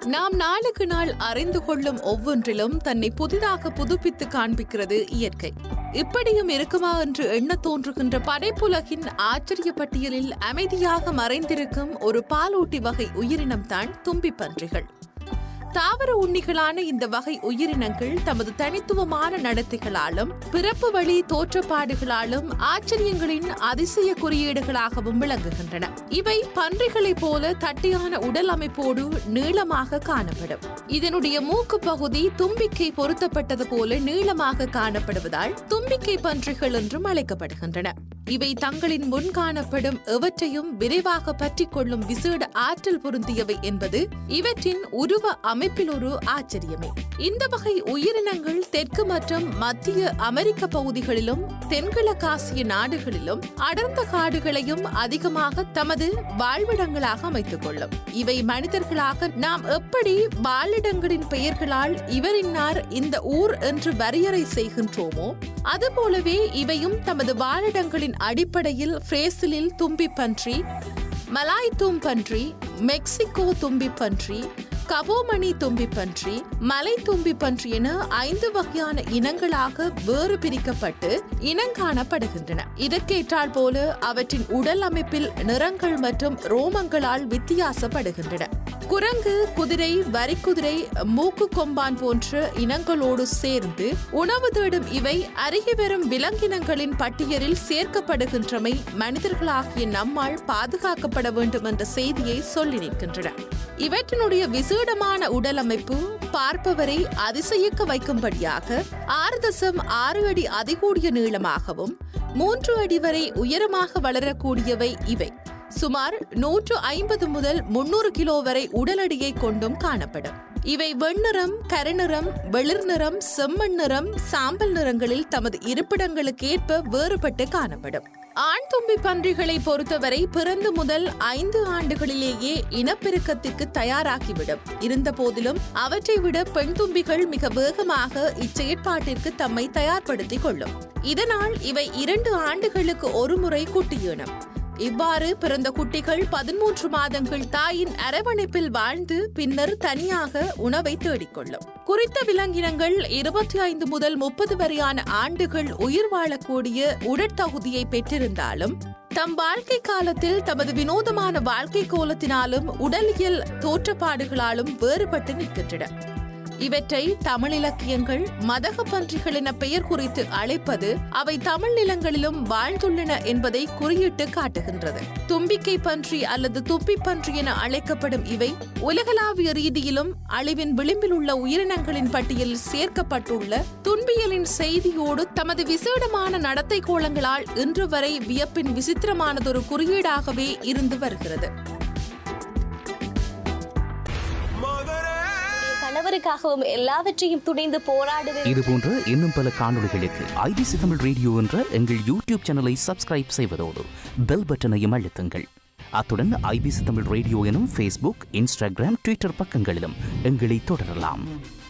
நாம் நாளுக்கு நாள் அறிந்து கொள்ளும் ஒவ்வொன்றிலும் தன்னை புதிதாக புதுப்பித்து காண்பிக்கிறது இயற்கை இப்படியும் இருக்குமா என்று எண்ண தோன்றுகின்ற படைப்புலகின் ஆச்சரிய பட்டியலில் அமைதியாக மறைந்திருக்கும் ஒரு பாலூட்டி வகை உயிரினம்தான் தும்பிப் பன்றிகள் தாவர உண்ணிகளான இந்த வகை உயிரினங்கள் தமது தனித்துவமான நடத்தைகளாலும் பிறப்பு வழி தோற்றப்பாடுகளாலும் ஆச்சரியங்களின் அதிசய குறியீடுகளாகவும் விளங்குகின்றன இவை பன்றிகளைப் போல தட்டியான உடல் அமைப்போடு நீளமாக காணப்படும் இதனுடைய மூக்கு பகுதி தும்பிக்கை பொருத்தப்பட்டது போல நீளமாக காணப்படுவதால் தும்பிக்கை பன்றிகள் என்றும் அழைக்கப்படுகின்றன இவை தங்களின் முன் காணப்படும் எவற்றையும் விரைவாக பற்றிக் கொள்ளும் விசேட ஆற்றல் பொருந்தியவை என்பது இவற்றின் உருவ அமைப்பில் ஒரு ஆச்சரியமே இந்த வகை உயிரினங்கள் தெற்கு மற்றும் மத்திய அமெரிக்க பகுதிகளிலும் தென்கிழக்காசிய நாடுகளிலும் அடர்ந்த காடுகளையும் அதிகமாக தமது வாழ்விடங்களாக அமைத்துக் கொள்ளும் இவை மனிதர்களாக நாம் எப்படி வாழிடங்களின் பெயர்களால் இவரின்னார் இந்த ஊர் என்று வரையறை செய்கின்றோமோ அதுபோலவே இவையும் தமது வாழிடங்களின் அடிப்படையில் பிரேசிலில் தும்பி பன்றி மலாய் தூம்பன்றி மெக்சிகோ தும்பி பன்றி கபோமணி தும்பி பன்றி மலை தும்பி பன்றி என ஐந்து வகையான இனங்களாக வேறு பிரிக்கப்பட்டு இனங்காணப்படுகின்றன இதற்கேற்றால் போல அவற்றின் உடல் அமைப்பில் நிறங்கள் மற்றும் ரோமங்களால் வித்தியாசப்படுகின்றன குரங்கு குதிரை வரிக்குதிரை மூக்கு கொம்பான் போன்ற இனங்களோடு சேர்ந்து உணவு தேடும் இவை அருகி வரும் விலங்கினங்களின் பட்டியலில் சேர்க்கப்படுகின்றமை மனிதர்களாகிய நம்மால் பாதுகாக்கப்பட வேண்டும் என்ற செய்தியை சொல்லி நிற்கின்றன இவற்றினுடைய விசேடமான உடல் அமைப்பு பார்ப்பவரை அதிசயிக்க வைக்கும்படியாக ஆறு தசம் ஆறு அடி அதிகூடிய நீளமாகவும் மூன்று அடி வரை உயரமாக வளரக்கூடியவை இவை சுமார் நூற்று ஐம்பது முதல் முன்னூறு கிலோ வரை உடல் எடையை கொண்டும் காணப்படும் இவை வெண்ணிறம் கருநிறம் வெளிர் நிறம் செம்மண் நிறம் சாம்பல் நிறங்களில் தமது இருப்பிடங்களுக்கேற்ப வேறுபட்டு காணப்படும் ஆண் தும்பி பன்றிகளை பொறுத்தவரை பிறந்து முதல் ஐந்து ஆண்டுகளிலேயே இனப்பெருக்கத்திற்கு தயாராகிவிடும் இருந்த போதிலும் அவற்றை விட பெண் தும்பிகள் மிக வேகமாக இச்செயற்பாட்டிற்கு தம்மை தயார்படுத்திக் கொள்ளும் இதனால் இவை இரண்டு ஆண்டுகளுக்கு ஒருமுறை குட்டியிடும் இவ்வாறு பிறந்த குட்டிகள் பதிமூன்று மாதங்கள் தாயின் அரவணைப்பில் வாழ்ந்து பின்னர் தனியாக உணவை தேடிக்கொள்ளும் குறித்த விலங்கினங்கள் இருபத்தி ஐந்து முதல் முப்பது வரையான ஆண்டுகள் உயிர் வாழக்கூடிய உடற்தகுதியை பெற்றிருந்தாலும் தம் வாழ்க்கை காலத்தில் தமது வினோதமான வாழ்க்கை கோலத்தினாலும் உடலியல் தோற்றப்பாடுகளாலும் வேறுபட்டு நிற்கின்றன இவற்றை தமிழ் இலக்கியங்கள் மதக பன்றிகள் என பெயர் குறித்து அழைப்பது அவை தமிழ் நிலங்களிலும் வாழ்ந்துள்ளன என்பதை குறியிட்டு காட்டுகின்றது தும்பிக்கை பன்றி அல்லது துப்பி பன்றி என அழைக்கப்படும் இவை உலகளாவிய ரீதியிலும் அழிவின் விளிம்பில் உள்ள உயிரினங்களின் பட்டியலில் சேர்க்கப்பட்டுள்ள துன்பியலின் செய்தியோடு தமது விசேடமான நடத்தை கோலங்களால் இன்று வரை வியப்பின் விசித்திரமானதொரு குறியீடாகவே இருந்து வருகிறது கணவருக்காகவும் எல்லாவற்றையும் துணிந்து போராடுவேன் இது போன்ற இன்னும் பல காணொளிகளுக்கு ஐபிசி தமிழ் ரேடியோ என்ற எங்கள் யூடியூப் சேனலை சப்ஸ்கிரைப் செய்வதோடு பெல் பட்டனையும் அழுத்துங்கள் அத்துடன் ஐபிசி தமிழ் ரேடியோ எனும் ஃபேஸ்புக் இன்ஸ்டாகிராம் ட்விட்டர் பக்கங்களிலும் எங்களை தொடரலாம்